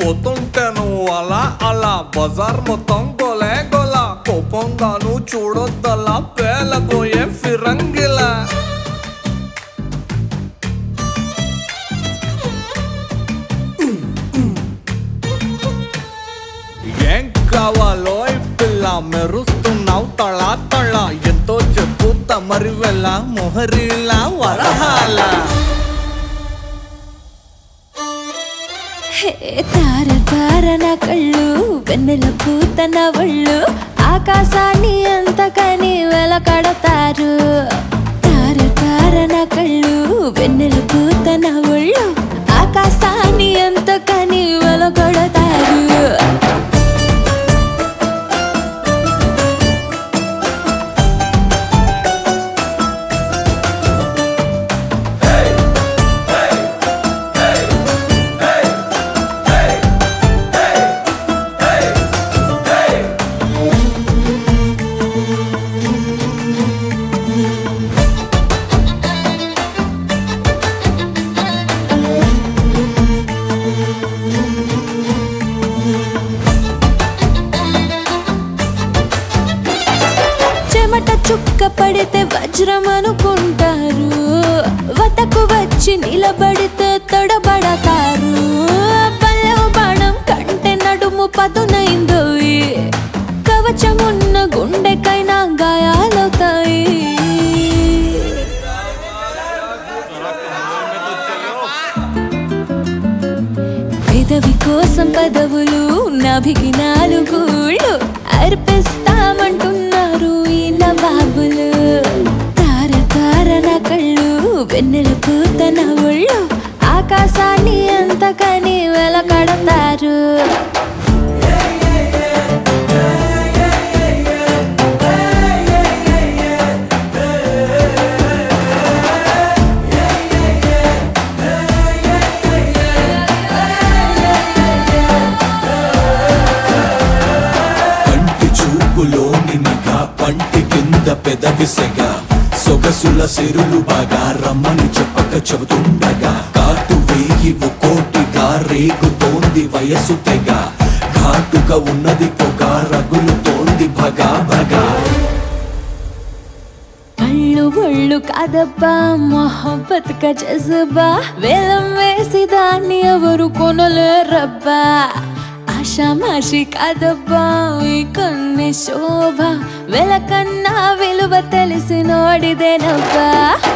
పోతుంటే నువ్వు అలా అలా బజార్ మొత్తం గోలే గోలా కోపంగాను చూడొద్దలా పేలబోయే ఫిరంగిలా ఏం కావాలో ఈ పిల్ల మెరుస్తున్నావు తళా తళ ఎంతో చెప్పు తమరి వెళ్ళ మొహరిలా వరహాల హే తార తార నా కళ్ళు వెన్నెల పూత నా ఒళ్ళు ఆకాశాన్ని అంతకని వెలకడతారు తార తార నా కళ్ళు వెన్నెల పూత నా ఒళ్ళు ఆకాశాన్ని అంతకని వెలకడతారు చెమట చుక్క పడితే వజ్రం అనుకుంటారు వతకు వచ్చి నిలబడితే తొడబడతారు పల్లెవు బాణం కంటే నడుము పదునైందోయి కవచమున్న గుండెకైనా గాయాలవుతాయి పెదవి కోసం పదవులు నాభికి నాలుగుళ్ళు అర్పిస్తామంటున్నారు ఈ నవాబులు తార తార నా కళ్ళు వెన్నెల పూత నా ఒళ్ళు ఆకాశాన్ని అంతకని వెలకడతారు కంటి చూపులోని నిఘా పంటి కింద పెదవిసెగా సొగసుల సిరులు బాగా రమ్మని చెప్పక చెబుతుండగా కాటు వేయి కోటిగా రేగుతోంది వయసు తెగ ఘాటుగా ఉన్నది పొగ రగులుతోంది భగా భగా కళ్ళు ఒళ్ళు కాదబ్బా మొహబ్బత్ క జజబా వేలం వేసి దాన్ని ఎవరు కొనలేరబ్బా ఆషామాషి కాదబ్బా ఈ కన్ని శోభ వెలకన్నా విలువ తెలిసి నోడిదేనబ్బా